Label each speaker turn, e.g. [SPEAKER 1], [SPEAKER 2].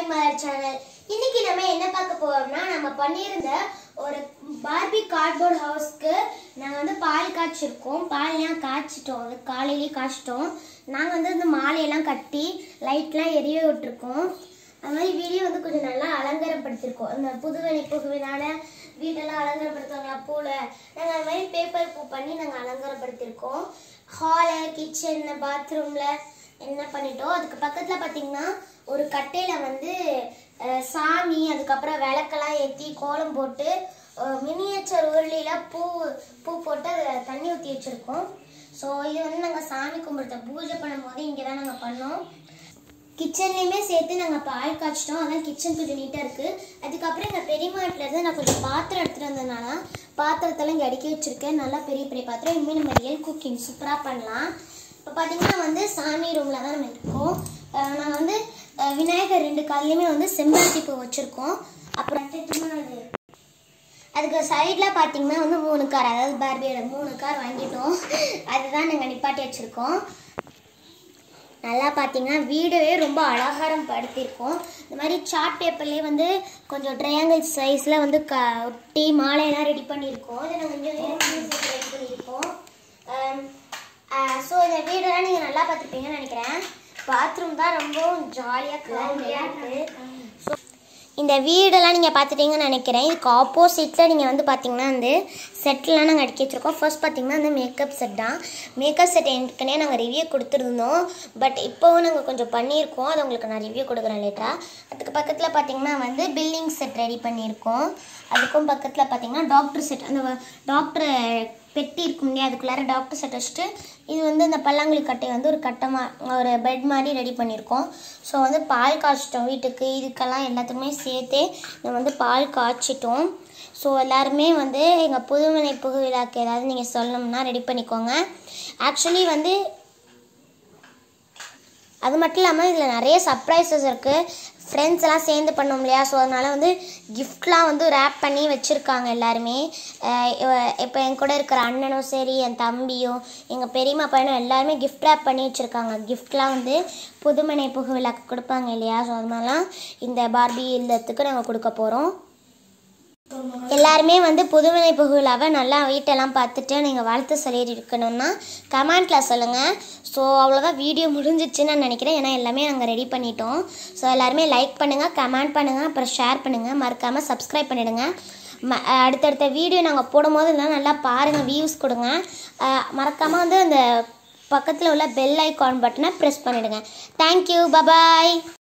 [SPEAKER 1] மலர் channel இன்னைக்கு நம்ம என்ன பார்க்க போறோம்னா நம்ம பண்ணியிருந்த ஒரு பார்பி கார்ட்போர்ட் ஹவுஸ்க்கு நாங்கள் வந்து பால் காய்ச்சிருக்கோம் பால்லாம் காய்ச்சிட்டோம் அது காலையிலேயே காய்ச்சிட்டோம் நாங்கள் வந்து இந்த மாலையெல்லாம் கட்டி லைட்லாம் எரிய விட்டுருக்கோம் அது மாதிரி வீடியோ வந்து கொஞ்சம் நல்லா அலங்காரப்படுத்திருக்கோம் இந்த புதுவெளி புகுவினால வீட்டெல்லாம் அலங்காரப்படுத்துவாங்களா பூவில் நாங்கள் அது மாதிரி பேப்பர் பூ பண்ணி நாங்கள் அலங்காரப்படுத்தியிருக்கோம் ஹாலு கிச்சன் பாத்ரூமில் என்ன பண்ணிட்டோம் அதுக்கு பக்கத்தில் பார்த்தீங்கன்னா ஒரு கட்டையில் வந்து அஹ், சாமி அதுக்கப்புறம் விளக்கெல்லாம் ஏற்றி கோலம் போட்டு மினியேச்சர் உருளியில் பூ பூ போட்டு அதில் தண்ணி ஊற்றி வச்சுருக்கோம் ஸோ இது வந்து நாங்கள் சாமி கும்பிடுத்த பூஜை பண்ணும்போது இங்கே தான் நாங்கள் பண்ணோம் கிச்சன்லேயுமே சேர்த்து நாங்கள் பால் காய்ச்சிட்டோம் அதான் கிச்சன் கொஞ்சம் நீட்டாக இருக்குது அதுக்கப்புறம் எங்கள் பெரியம்மா வீட்டுல இருந்து நான் கொஞ்சம் பாத்திரம் எடுத்துகிட்டு வந்ததுனால பாத்திரத்தெல்லாம் இங்கே அடுக்கி வச்சுருக்கேன் நல்லா பெரிய பெரிய பாத்திரம் இனிமேல் நம்ம ரியல் குக்கிங் சூப்பராக பண்ணலாம் இப்போ பார்த்தீங்கன்னா வந்து சாமி ரூமில் தான் நம்ம இருக்கோம் நாங்கள் வந்து அஹ், விநாயகர் ரெண்டு கால்லையுமே வந்து செம்பருத்தி பூ வச்சுருக்கோம் அப்புறம் அது அதுக்கு சைடில் பார்த்தீங்கன்னா வந்து மூணு கார் அதாவது பார்பியோட மூணு கார் வாங்கிட்டோம் அதுதான் நாங்கள் நிப்பாட்டி வச்சுருக்கோம் நல்லா பார்த்தீங்கன்னா வீடவே ரொம்ப அலங்காரம் படுத்தியிருக்கோம் இந்த மாதிரி சார்ட் பேப்பர்லேயே வந்து கொஞ்சம் ட்ரையாங்கிள் சைஸில் வந்து க ஒட்டி மாலையெல்லாம் ரெடி பண்ணியிருக்கோம் இதை நாங்கள் கொஞ்சம் ரெடி பண்ணியிருக்கோம் ஸோ இந்த வீடெல்லாம் நீங்கள் நல்லா பார்த்துருப்பீங்கன்னு நினைக்கிறேன் பாத்ரூம் தான் ரொம்ப ஜாலியாக கிளம்பியாக இருக்குது இந்த வீடெல்லாம் நீங்கள் பார்த்துட்டீங்கன்னு நினைக்கிறேன் இதுக்கு ஆப்போசிட்டில் நீங்கள் வந்து பார்த்தீங்கன்னா வந்து செட்லாம் நாங்கள் அடுக்கி வச்சுருக்கோம் ஃபர்ஸ்ட் பார்த்தீங்கன்னா வந்து மேக்கப் செட் தான் மேக்கப் செட் ஏற்கனவே நாங்கள் ரிவ்யூ கொடுத்துருந்தோம் பட் இப்போவும் நாங்கள் கொஞ்சம் பண்ணியிருக்கோம் அது உங்களுக்கு நான் ரிவ்யூ கொடுக்குறேன் லேட்டராக அதுக்கு பக்கத்தில் பார்த்தீங்கன்னா வந்து பில்டிங் செட் ரெடி பண்ணியிருக்கோம் அதுக்கும் பக்கத்தில் பார்த்தீங்கன்னா டாக்டர் செட் அந்த டாக்டர் பெட்டி இருக்கும் இல்லையா அதுக்குள்ளார டாக்டர் செட் வச்சுட்டு இது வந்து இந்த பல்லாங்குழி கட்டையை வந்து ஒரு கட்டமாக ஒரு பெட் மாதிரி ரெடி பண்ணியிருக்கோம் ஸோ வந்து பால் காய்ச்சிட்டோம் வீட்டுக்கு இதுக்கெல்லாம் எல்லாத்துக்குமே சேர்த்தே நம்ம வந்து பால் காய்ச்சிட்டோம் ஸோ எல்லாருமே வந்து எங்கள் புதுமனை புகு விழாக்கு ஏதாவது நீங்கள் சொல்லணும்னா ரெடி பண்ணிக்கோங்க ஆக்சுவலி வந்து அது மட்டும் இல்லாமல் இதில் நிறைய சர்ப்ரைசஸ் இருக்குது ஃப்ரெண்ட்ஸ் எல்லாம் சேர்ந்து பண்ணோம் இல்லையா ஸோ அதனால் வந்து கிஃப்ட்லாம் வந்து ரேப் பண்ணி வச்சுருக்காங்க எல்லாருமே இப்போ என் கூட இருக்கிற அண்ணனும் சரி என் தம்பியும் எங்கள் பெரியம்மா பையனும் எல்லாருமே கிஃப்ட் ரேப் பண்ணி வச்சுருக்காங்க கிஃப்ட்லாம் வந்து புதுமனை புகு விழாக்கு கொடுப்பாங்க இல்லையா ஸோ அதனால இந்த பார்பி இல்லத்துக்கு நாங்கள் கொடுக்க போகிறோம் எல்லாருமே வந்து புதுமனை புகழாவை நல்லா வீட்டெல்லாம் பார்த்துட்டு நீங்கள் வாழ்த்து சொல்லியிருக்கணும்னா கமெண்ட்டில் சொல்லுங்கள் ஸோ அவ்வளோதான் வீடியோ முடிஞ்சிச்சுன்னு நான் நினைக்கிறேன் ஏன்னா எல்லாமே நாங்கள் ரெடி பண்ணிட்டோம் ஸோ எல்லாருமே லைக் பண்ணுங்கள் கமெண்ட் பண்ணுங்கள் அப்புறம் ஷேர் பண்ணுங்கள் மறக்காமல் சப்ஸ்கிரைப் பண்ணிவிடுங்க ம அடுத்தடுத்த வீடியோ நாங்கள் போடும்போது இதெல்லாம் நல்லா பாருங்கள் வியூஸ் கொடுங்க மறக்காமல் வந்து அந்த பக்கத்தில் உள்ள பெல் ஐக்கான் பட்டனை ப்ரெஸ் பண்ணிவிடுங்க தேங்க்யூ பபாய்